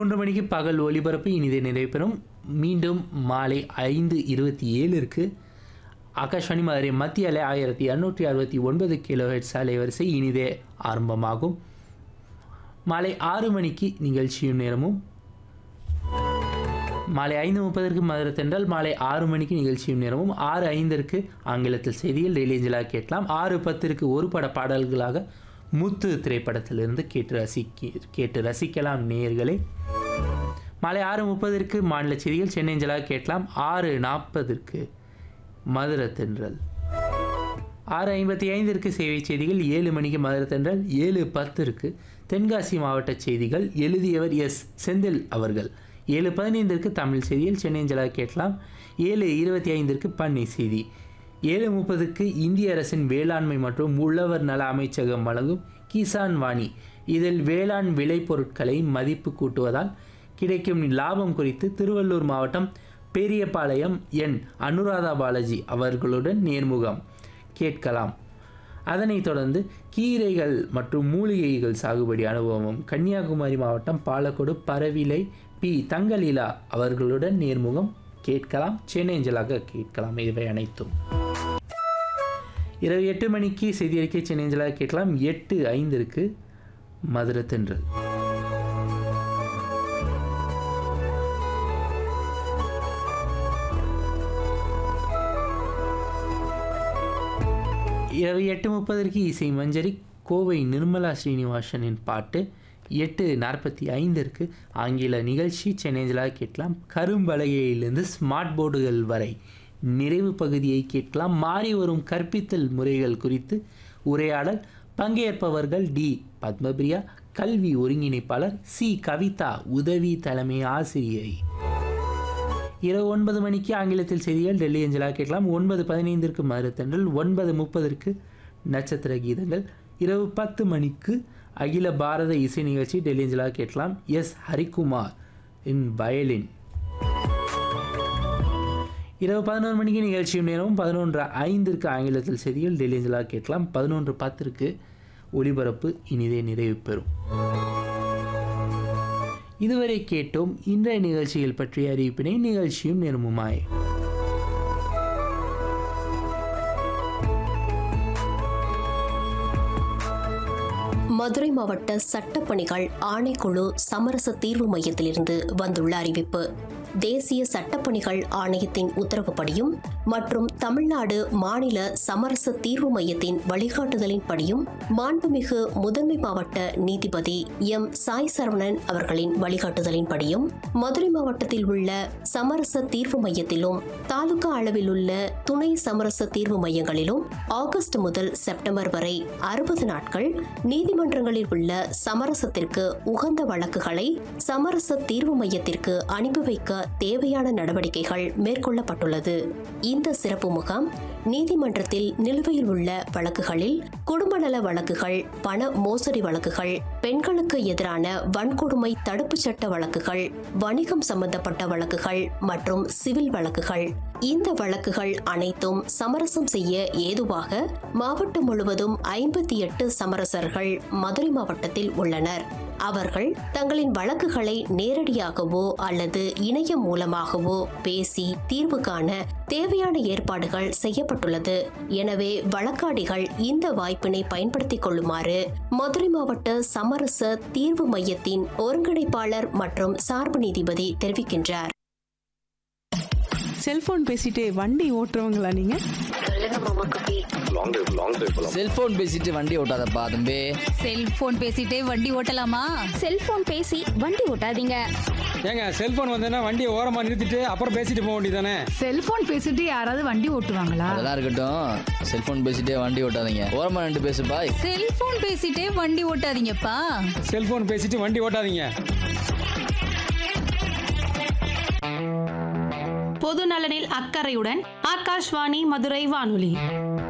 மூன்று மணிக்கு பகல் ஒலிபரப்பு இனிதே நிறைவு பெறும் மீண்டும் மாலை ஐந்து இருபத்தி ஏழுக்கு ஆகாஷ்வாணி மதுரை மத்திய அலை ஆயிரத்தி இரநூற்றி அறுபத்தி ஒன்பது கிலோ ஹெட்ஸ் அலைவரிசை இனிதே ஆரம்பமாகும் மாலை ஆறு மணிக்கு நிகழ்ச்சியும் நேரமும் மாலை ஐந்து முப்பதற்கு மதுரை தென்றல் மாலை ஆறு மணிக்கு நிகழ்ச்சியும் நேரமும் ஆறு ஐந்திற்கு ஆங்கிலத்தில் செய்தியில் டெய்லியஞ்சலாக கேட்கலாம் ஆறு பத்திற்கு ஒரு பட பாடல்களாக முத்து திரைப்படத்திலிருந்து கேட்டு ரசிக்க கேட்டு ரசிக்கலாம் நேயர்களே மாலை ஆறு முப்பதற்கு மாநில செய்திகள் சென்னை அஞ்சலாக கேட்கலாம் ஆறு நாற்பதற்கு மதுரை தென்றல் ஆறு ஐம்பத்தி ஐந்திற்கு சேவை செய்திகள் ஏழு மணிக்கு மதுரை தென்றல் ஏழு பத்திற்கு தென்காசி மாவட்ட செய்திகள் எழுதியவர் எஸ் செந்தில் அவர்கள் ஏழு பதினைந்திற்கு தமிழ் செய்தியில் சென்னை அஞ்சலாக கேட்கலாம் ஏழு இருபத்தி ஐந்திற்கு பண்ணை செய்தி ஏழு முப்பதுக்கு இந்திய அரசின் வேளாண்மை மற்றும் உழவர் நல அமைச்சகம் வழங்கும் கிசான் வாணி இதில் வேளாண் விளைபொருட்களை மதிப்பு கூட்டுவதால் கிடைக்கும் லாபம் குறித்து திருவள்ளூர் மாவட்டம் பெரியபாளையம் என் அனுராதா பாலாஜி அவர்களுடன் நேர்முகம் கேட்கலாம் அதனைத் தொடர்ந்து கீரைகள் மற்றும் மூலிகைகள் சாகுபடி அனுபவமும் கன்னியாகுமரி மாவட்டம் பாலக்கோடு பரவிலை பி தங்கலீலா அவர்களுடன் நேர்முகம் கேட்கலாம் சென்னை அஞ்சலாக கேட்கலாம் இவை அனைத்தும் இரவு எட்டு மணிக்கு செய்தி அறிக்கை சென்னை அஞ்சலாக கேட்கலாம் எட்டு ஐந்திற்கு மதுரை தென்றல் இரவு எட்டு முப்பதற்கு இசை மஞ்சரி கோவை நிர்மலா ஸ்ரீனிவாசனின் பாட்டு எட்டு நாற்பத்தி ஐந்திற்கு ஆங்கில நிகழ்ச்சி சென்னைஞ்சலாக கேட்கலாம் கரும்பலகையிலிருந்து ஸ்மார்ட் போர்டுகள் வரை நிறைவு பகுதியை கேட்கலாம் மாறி வரும் கற்பித்தல் முறைகள் குறித்து உரையாடல் பங்கேற்பவர்கள் டி பத்மபிரியா கல்வி ஒருங்கிணைப்பாளர் சி கவிதா உதவி தலைமை ஆசிரியை இரவு ஒன்பது மணிக்கு ஆங்கிலத்தில் செய்திகள் டெல்லி அஞ்சலாக கேட்கலாம் ஒன்பது பதினைந்திற்கு மதுரத்தன்றல் ஒன்பது முப்பதற்கு நட்சத்திர கீதங்கள் இரவு பத்து மணிக்கு அகில பாரத இசை நிகழ்ச்சி டெல்லி அஞ்சலாக கேட்கலாம் எஸ் ஹரிகுமார் இன் வயலின் இரவு பதினோரு மணிக்கு நிகழ்ச்சியும் நேரமும் பதினொன்று ஐந்திற்கு ஆங்கிலத்தில் செய்திகள் டெல்லி அஞ்சலாக கேட்கலாம் பதினொன்று பத்திற்கு ஒளிபரப்பு இனிதே நிறைவு பெறும் இதுவரை கேட்டோம் இன்றைய நிகழ்ச்சிகள் பற்றிய அறிவிப்பினை நிகழ்ச்சியும் நேர்முமாய் மதுரை மாவட்ட சட்டப்பணிகள் ஆணைக்குழு சமரச தீர்வு மையத்திலிருந்து வந்துள்ள அறிவிப்பு தேசிய சட்டப்பணிகள் ஆணையத்தின் உத்தரவுப்படியும் மற்றும் தமிழ்நாடு மாநில சமரச தீர்வு மையத்தின் வழிகாட்டுதலின்படியும் மாண்புமிகு முதன்மை மாவட்ட நீதிபதி எம் சாய் சரவணன் அவர்களின் வழிகாட்டுதலின்படியும் மதுரை மாவட்டத்தில் உள்ள சமரச தீர்வு மையத்திலும் தாலுகா அளவில் உள்ள துணை சமரச தீர்வு மையங்களிலும் ஆகஸ்ட் முதல் செப்டம்பர் வரை அறுபது நாட்கள் நீதிமன்றங்களில் உள்ள சமரசத்திற்கு உகந்த வழக்குகளை சமரச தீர்வு மையத்திற்கு அனுப்பி வைக்க தேவையான நடவடிக்கைகள் மேற்கொள்ளப்பட்டுள்ளது இந்த சிறப்பு முகாம் நீதிமன்றத்தில் நிலுவையில் உள்ள வழக்குகளில் குடும்ப நல வழக்குகள் பண மோசடி வழக்குகள் பெண்களுக்கு எதிரான வன்கொடுமை தடுப்புச் சட்ட வழக்குகள் வணிகம் சம்பந்தப்பட்ட வழக்குகள் மற்றும் சிவில் வழக்குகள் இந்த வழக்குகள் அனைத்தும் சமரசம் செய்ய ஏதுவாக மாவட்டம் முழுவதும் ஐம்பத்தி எட்டு சமரசர்கள் மதுரை மாவட்டத்தில் உள்ளனர் அவர்கள் தங்களின் வழக்குகளை நேரடியாகவோ அல்லது இணையம் மூலமாகவோ பேசி தீர்வு காண தேவையான ஏற்பாடுகள் செய்யப்பட்டுள்ளது எனவே வழக்காடிகள் இந்த வாய்ப்பினை பயன்படுத்திக் கொள்ளுமாறு மதுரை மாவட்ட சமரச தீர்வு மையத்தின் ஒருங்கிணைப்பாளர் மற்றும் சார்பு நீதிபதி தெரிவிக்கின்றார் செல்போன் பேசிட்டே வண்டி ஓட்டுறவங்களா நீங்க லாங் டிரைவ் லாங் டிரைவ் போகலாம் செல்போன் பேசிட்டு வண்டி ஓட்டாதப்பா தம்பி செல்போன் பேசிட்டே வண்டி ஓட்டலாமா செல்போன் பேசி வண்டி ஓட்டாதீங்க ஏங்க செல்போன் வந்தேன்னா வண்டியை ஓரமாக நிறுத்திட்டு அப்புறம் பேசிட்டு போக வேண்டியதானே செல்போன் பேசிட்டு யாராவது வண்டி ஓட்டுவாங்களா அதெல்லாம் இருக்கட்டும் செல்போன் பேசிட்டே வண்டி ஓட்டாதீங்க ஓரமா நின்று பேசுப்பா செல்போன் பேசிட்டே வண்டி ஓட்டாதீங்கப்பா செல்போன் பேசிட்டு வண்டி ஓட்டாதீங்க பொது நலனில் அக்கறையுடன் ஆகாஷ்வாணி மதுரை வானொலி